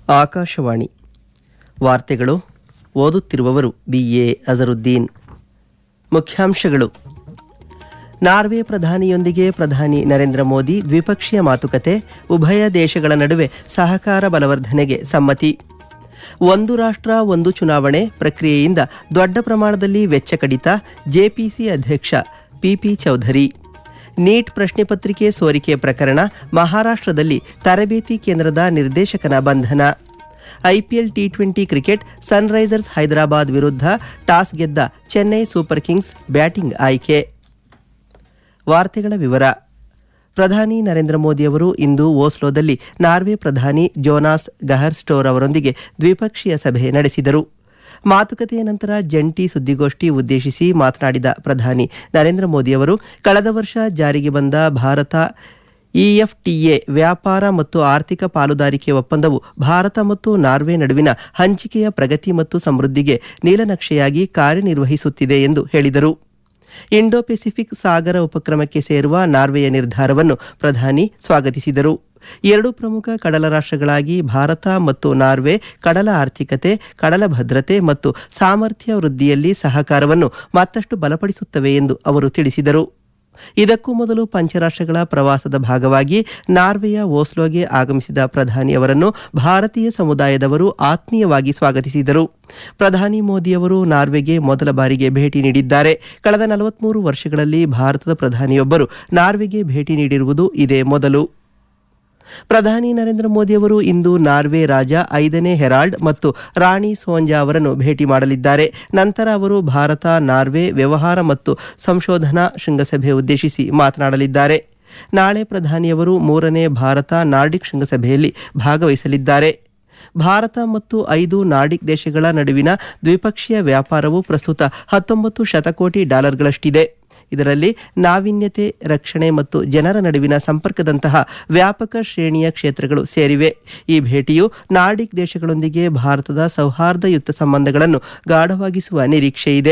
ಆಕಾಶವಾಣಿ ವಾರ್ತೆಗಳು ಓದುತ್ತಿರುವವರು B A Azharuddin ಮುಖ್ಯಾಂಶಗಳು ನಾರ್ವೆ ಪ್ರಧಾನಿಯೊಂದಿಗೆ ಪ್ರಧಾನಿ ನರೇಂದ್ರ ಮೋದಿ ದ್ವಿಪಕ್ಷೀಯ ಮಾತುಕತೆ ಉಭಯ ದೇಶಗಳ ನಡುವೆ ಸಹಕಾರ ಬಲವರ್ಧನೆಗೆ ಸಮ್ಮತಿ ಒಂದು ರಾಷ್ಟ್ರ ಒಂದು ಚುನಾವಣೆ ಪ್ರಕ್ರಿಯೆಯಿಂದ ದೊಡ್ಡ ಪ್ರಮಾಣದಲ್ಲಿ ವೆಚ್ಚ ಕಡಿತ ಜೆಪಿಸಿ ಅಧ್ಯಕ್ಷ ಪಿಪಿ ಚೌಧರಿ ನೀಟ್ ಪ್ರಶ್ನೆ ಪತ್ರಿಕೆ ಸೋರಿಕೆ ಪ್ರಕರಣ ಮಹಾರಾಷ್ಟ್ರದಲ್ಲಿ ತರಬೇತಿ ಕೇಂದ್ರದ ನಿರ್ದೇಶಕನ ಬಂಧನ IPL T twenty cricket Sunrisers Hyderabad ವಿರುದ್ಧ ಟಾಸ್ ಗೆದ್ದ ಚೆನ್ನೈ ಸೂಪರ್ ಕಿಂಗ್ಸ್ ಬ್ಯಾಟಿಂಗ್ ಆಯ್ಕೆ ವಾರ್ತೆಗಳ ವಿವರ ಪ್ರಧಾನಿ ನರೇಂದ್ರ ಮೋದಿ ಅವರು ಇಂದು ಓಸ್ಲೋದಲ್ಲಿ ನಾರ್ವೆ ಪ್ರಧಾನಿ ಜೋನಾಸ್ ಗಹರ್ ಸ್ಟೋರ್ ಅವರೊಂದಿಗೆ ದ್ವಿಪಕ್ಷೀಯ ಸಭೆ ನಡೆಸಿದರು ಮಾತುಕತೆಯ ನಂತರ ಜಂಟಿ ಸುದ್ದಿಗೋಷ್ಠಿ ಉದ್ದೇಶಿಸಿ ಮಾತನಾಡಿದ ಪ್ರಧಾನಿ ನರೇಂದ್ರ ಮೋದಿ ಅವರು ಕಳೆದ ವರ್ಷ ಜಾರಿಗೆ ಬಂದ ಭಾರತ ಇಎಫ್ಟಿಎ ವ್ಯಾಪಾರ ಮತ್ತು ಆರ್ಥಿಕ ಪಾಲುದಾರಿಕೆ ಒಪ್ಪಂದವು ಭಾರತ ಮತ್ತು ನಾರ್ವೆ ನಡುವಿನ ಹಂಚಿಕೆಯ ಪ್ರಗತಿ ಮತ್ತು ಸಮೃದ್ಧಿಗೆ ನೀಲನಕ್ಷೆಯಾಗಿ ಕಾರ್ಯನಿರ್ವಹಿಸುತ್ತಿದೆ ಎಂದು ಹೇಳಿದರು ಇಂಡೋ ಪೆಸಿಫಿಕ್ ಸಾಗರ ಉಪಕ್ರಮಕ್ಕೆ ಸೇರುವ ನಾರ್ವೆಯ ನಿರ್ಧಾರವನ್ನು ಪ್ರಧಾನಿ ಸ್ವಾಗತಿಸಿದರು ಎರಡು ಪ್ರಮುಖ ಕಡಲ ರಾಷ್ಟ್ರಗಳಾಗಿ ಭಾರತ ಮತ್ತು ನಾರ್ವೆ ಕಡಲ ಆರ್ಥಿಕತೆ ಕಡಲ ಭದ್ರತೆ ಮತ್ತು ಸಾಮರ್ಥ್ಯ ವೃದ್ಧಿಯಲ್ಲಿ ಸಹಕಾರವನ್ನು ಮತ್ತಷ್ಟು ಬಲಪಡಿಸುತ್ತವೆ ಎಂದು ಅವರು ತಿಳಿಸಿದರು ಇದಕ್ಕೂ ಮೊದಲು ಪಂಚರಾಷ್ಟ್ರಗಳ ಪ್ರವಾಸದ ಭಾಗವಾಗಿ ನಾರ್ವೆಯ ಓಸ್ಲೋಗೆ ಆಗಮಿಸಿದ ಪ್ರಧಾನಿ ಅವರನ್ನು ಭಾರತೀಯ ಸಮುದಾಯದವರು ಆತ್ಮೀಯವಾಗಿ ಸ್ವಾಗತಿಸಿದರು ಪ್ರಧಾನಿ ಮೋದಿಯವರು ನಾರ್ವೆಗೆ ಮೊದಲ ಬಾರಿಗೆ ಭೇಟಿ ನೀಡಿದ್ದಾರೆ ಕಳೆದ ನಲವತ್ಮೂರು ವರ್ಷಗಳಲ್ಲಿ ಭಾರತದ ಪ್ರಧಾನಿಯೊಬ್ಬರು ನಾರ್ವೆಗೆ ಭೇಟಿ ನೀಡಿರುವುದು ಇದೇ ಮೊದಲು ಪ್ರಧಾನಿ ನರೇಂದ್ರ ಮೋದಿಯವರು ಇಂದು ನಾರ್ವೆ ರಾಜ ಐದನೇ ಹೆರಾಲ್ಡ್ ಮತ್ತು ರಾಣಿ ಸೋಂಜಾ ಅವರನ್ನು ಭೇಟಿ ಮಾಡಲಿದ್ದಾರೆ ನಂತರ ಅವರು ಭಾರತ ನಾರ್ವೆ ವ್ಯವಹಾರ ಮತ್ತು ಸಂಶೋಧನಾ ಶೃಂಗಸಭೆ ಉದ್ದೇಶಿಸಿ ಮಾತನಾಡಲಿದ್ದಾರೆ ನಾಳೆ ಪ್ರಧಾನಿಯವರು ಮೂರನೇ ಭಾರತ ನಾರ್ಡಿಕ್ ಶೃಂಗಸಭೆಯಲ್ಲಿ ಭಾಗವಹಿಸಲಿದ್ದಾರೆ ಭಾರತ ಮತ್ತು ಐದು ನಾರ್ಡಿಕ್ ದೇಶಗಳ ನಡುವಿನ ದ್ವಿಪಕ್ಷೀಯ ವ್ಯಾಪಾರವು ಪ್ರಸ್ತುತ ಹತ್ತೊಂಬತ್ತು ಶತಕೋಟಿ ಡಾಲರ್ಗಳಷ್ಟಿದೆ ಇದರಲ್ಲಿ ನಾವೀನ್ಯತೆ ರಕ್ಷಣೆ ಮತ್ತು ಜನರ ನಡುವಿನ ಸಂಪರ್ಕದಂತಹ ವ್ಯಾಪಕ ಶ್ರೇಣಿಯ ಕ್ಷೇತ್ರಗಳು ಸೇರಿವೆ ಈ ಭೇಟಿಯು ನಾರ್ಡಿಕ್ ದೇಶಗಳೊಂದಿಗೆ ಭಾರತದ ಸೌಹಾರ್ದಯುತ ಸಂಬಂಧಗಳನ್ನು ಗಾಢವಾಗಿಸುವ ನಿರೀಕ್ಷೆಯಿದೆ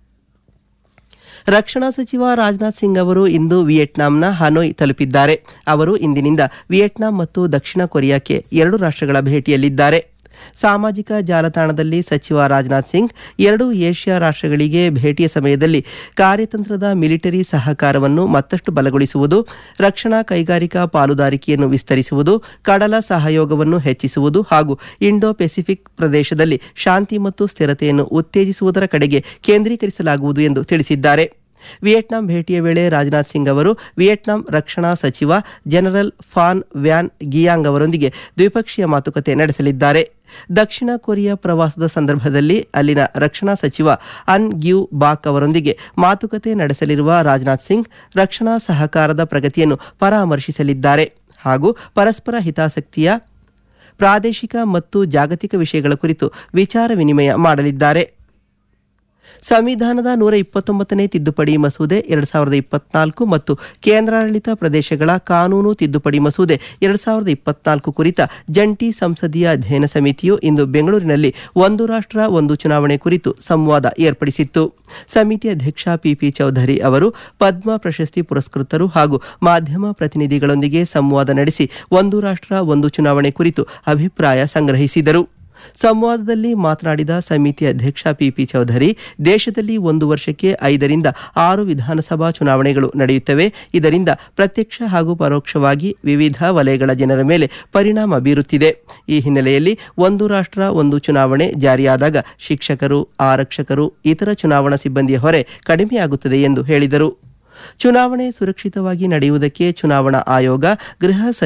ರಕ್ಷಣಾ ಸಚಿವ ರಾಜನಾಥ್ ಸಿಂಗ್ ಅವರು ಇಂದು ವಿಯೆಟ್ನಾಂನ ಹನೋಯ್ ತಲುಪಿದ್ದಾರೆ ಅವರು ಇಂದಿನಿಂದ ವಿಯೆಟ್ನಾಂ ಮತ್ತು ದಕ್ಷಿಣ ಕೊರಿಯಾಕ್ಕೆ ಎರಡು ರಾಷ್ಟ್ರಗಳ ಭೇಟಿಯಲ್ಲಿದ್ದಾರೆ ಸಾಮಾಜಿಕ ಜಾಲತಾಣದಲ್ಲಿ ಸಚಿವ ರಾಜನಾಥ್ ಸಿಂಗ್ ಎರಡು ಏಷ್ಯಾ ರಾಷ್ಟ್ರಗಳಿಗೆ ಭೇಟಿಯ ಸಮಯದಲ್ಲಿ ಕಾರ್ಯತಂತ್ರದ ಮಿಲಿಟರಿ ಸಹಕಾರವನ್ನು ಮತ್ತಷ್ಟು ಬಲಗೊಳಿಸುವುದು ರಕ್ಷಣಾ ಕೈಗಾರಿಕಾ ಪಾಲುದಾರಿಕೆಯನ್ನು ವಿಸ್ತರಿಸುವುದು ಕಡಲ ಸಹಯೋಗವನ್ನು ಹೆಚ್ಚಿಸುವುದು ಹಾಗೂ ಇಂಡೋ ಪೆಸಿಫಿಕ್ ಪ್ರದೇಶದಲ್ಲಿ ಶಾಂತಿ ಮತ್ತು ಸ್ಥಿರತೆಯನ್ನು ಉತ್ತೇಜಿಸುವುದರ ಕಡೆಗೆ ಕೇಂದ್ರೀಕರಿಸಲಾಗುವುದು ಎಂದು ತಿಳಿಸಿದ್ದಾರೆ ವಿಯೆಟ್ನಾಂ ಭೇಟಿಯ ವೇಳೆ ರಾಜನಾಥ್ ಸಿಂಗ್ ಅವರು ವಿಯೆಟ್ನಾಂ ರಕ್ಷಣಾ ಸಚಿವ ಜನರಲ್ ಫಾನ್ ವ್ಯಾನ್ ಗಿಯಾಂಗ್ ಅವರೊಂದಿಗೆ ದ್ವಿಪಕ್ಷೀಯ ಮಾತುಕತೆ ನಡೆಸಲಿದ್ದಾರೆ ದಕ್ಷಿಣ ಕೊರಿಯಾ ಪ್ರವಾಸದ ಸಂದರ್ಭದಲ್ಲಿ ಅಲ್ಲಿನ ರಕ್ಷಣಾ ಸಚಿವ ಅನ್ ಗ್ಯೂ ಬಾಕ್ ಅವರೊಂದಿಗೆ ಮಾತುಕತೆ ನಡೆಸಲಿರುವ ರಾಜನಾಥ್ ಸಿಂಗ್ ರಕ್ಷಣಾ ಸಹಕಾರದ ಪ್ರಗತಿಯನ್ನು ಪರಾಮರ್ಶಿಸಲಿದ್ದಾರೆ ಹಾಗೂ ಪರಸ್ಪರ ಹಿತಾಸಕ್ತಿಯ ಪ್ರಾದೇಶಿಕ ಮತ್ತು ಜಾಗತಿಕ ವಿಷಯಗಳ ಕುರಿತು ವಿಚಾರ ವಿನಿಮಯ ಮಾಡಲಿದ್ದಾರೆ ಸಂವಿಧಾನದ ನೂರ ಇಪ್ಪತ್ತೊಂಬತ್ತನೇ ತಿದ್ದುಪಡಿ ಮಸೂದೆ ಎರಡು ಸಾವಿರದ ಇಪ್ಪತ್ನಾಲ್ಕು ಮತ್ತು ಕೇಂದ್ರಾಡಳಿತ ಪ್ರದೇಶಗಳ ಕಾನೂನು ತಿದ್ದುಪಡಿ ಮಸೂದೆ ಎರಡು ಸಾವಿರದ ಇಪ್ಪತ್ನಾಲ್ಕು ಕುರಿತ ಜಂಟಿ ಸಂಸದೀಯ ಅಧ್ಯಯನ ಸಮಿತಿಯು ಇಂದು ಬೆಂಗಳೂರಿನಲ್ಲಿ ಒಂದು ರಾಷ್ಟ್ರ ಒಂದು ಚುನಾವಣೆ ಕುರಿತು ಸಂವಾದ ಏರ್ಪಡಿಸಿತ್ತು ಸಮಿತಿ ಅಧ್ಯಕ್ಷ ಪಿಪಿ ಚೌಧರಿ ಅವರು ಪದ್ಮ ಪ್ರಶಸ್ತಿ ಪುರಸ್ಕೃತರು ಹಾಗೂ ಮಾಧ್ಯಮ ಪ್ರತಿನಿಧಿಗಳೊಂದಿಗೆ ಸಂವಾದ ನಡೆಸಿ ಒಂದು ರಾಷ್ಟ್ರ ಒಂದು ಚುನಾವಣೆ ಕುರಿತು ಅಭಿಪ್ರಾಯ ಸಂಗ್ರಹಿಸಿದರು ಸಂವಾದದಲ್ಲಿ ಮಾತನಾಡಿದ ಸಮಿತಿ ಅಧ್ಯಕ್ಷ ಪಿಪಿ ಚೌಧರಿ ದೇಶದಲ್ಲಿ ಒಂದು ವರ್ಷಕ್ಕೆ ಐದರಿಂದ ಆರು ವಿಧಾನಸಭಾ ಚುನಾವಣೆಗಳು ನಡೆಯುತ್ತವೆ ಇದರಿಂದ ಪ್ರತ್ಯಕ್ಷ ಹಾಗೂ ಪರೋಕ್ಷವಾಗಿ ವಿವಿಧ ವಲಯಗಳ ಜನರ ಮೇಲೆ ಪರಿಣಾಮ ಬೀರುತ್ತಿದೆ ಈ ಹಿನ್ನೆಲೆಯಲ್ಲಿ ಒಂದು ರಾಷ್ಟ್ರ ಒಂದು ಚುನಾವಣೆ ಜಾರಿಯಾದಾಗ ಶಿಕ್ಷಕರು ಆರಕ್ಷಕರು ಇತರ ಚುನಾವಣಾ ಸಿಬ್ಬಂದಿಯ ಹೊರೆ ಕಡಿಮೆಯಾಗುತ್ತದೆ ಎಂದು ಹೇಳಿದರು ಚುನಾವಣೆ ಸುರಕ್ಷಿತವಾಗಿ ನಡೆಯುವುದಕ್ಕೆ ಚುನಾವಣಾ ಆಯೋಗ ಗೃಹ